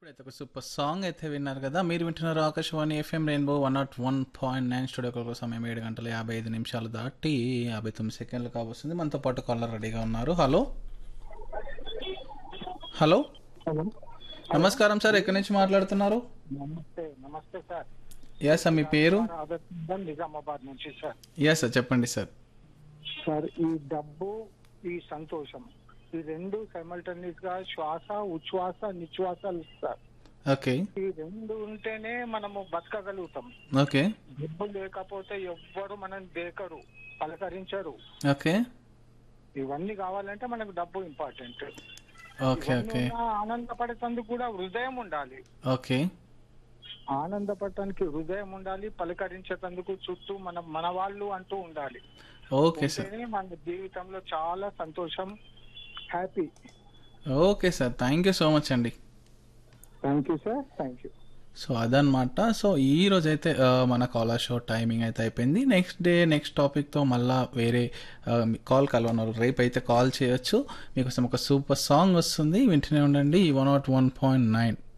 ఇప్పుడైతే ఒక super song అయితే విన్నారు కదా మీరు వింటున్నారు Akashvani FM rainbow one nought one point nine studio సమయం ఏడు గంటల యాభై ఐదు నిమిషాలు దాటి యాభై తొమ్మిది సెకండ్లు కాబోస్తుంది మనతో పాటు కాలర్ రెడీగా ఉన్నారు హలో హలో హలో నమస్కారం సార్ ఎక్కడి నుంచి మాట్లాడుతున్నారు నమస్తే నమస్తే సార్ ఎస్ సార్ మీ పేరు ఆదర్శం నిజామాబాద్ నుంచి సార్ ఎస్ సార్ చెప్పండి సార్ సార్ ఈ డబ్బు ఈ సంతోషం ఈ రెండు సైమల్టేనియస్ గా శ్వాస ఉచ్ఛ్వాస నిశ్వాసాలు సార్ ఓకే ఈ రెండు ఉంటేనే మనము బతకగలుగుతాం ఓకే డబ్బు లేకపోతే ఎవ్వరు మనం దేకరు పలకరించరు ఓకే ఇవన్నీ కావాలంటే మనకు డబ్బు ఇంపార్టెంట్ ఓకే ఓకే ఆనందపడేందుకు కూడా హృదయం ఉండాలి ఓకే ఆనందపడటానికి హృదయం ఉండాలి పలకరించేందుకు చుట్టూ మన మన వాళ్ళు అంటూ ఉండాలి ఓకే సార్ ఉంటేనే మన జీవితంలో చాలా సంతోషం happy okay sir thank you so much అండి thank you sir thank you so అదనమాట సో ఈ రోజు అయితే ఆ, మన కాలర్ షో టైమింగ్ అయితే అయిపోయింది నెక్స్ట్ డే నెక్స్ట్ టాపిక్తో మళ్ళా వేరే కాల్ కలవన్నారు రేపు అయితే కాల్ చేయొచ్చు మీకోసం ఒక సూపర్ సాంగ్ వస్తుంది వింటూనే ఉండండి one nought one point nine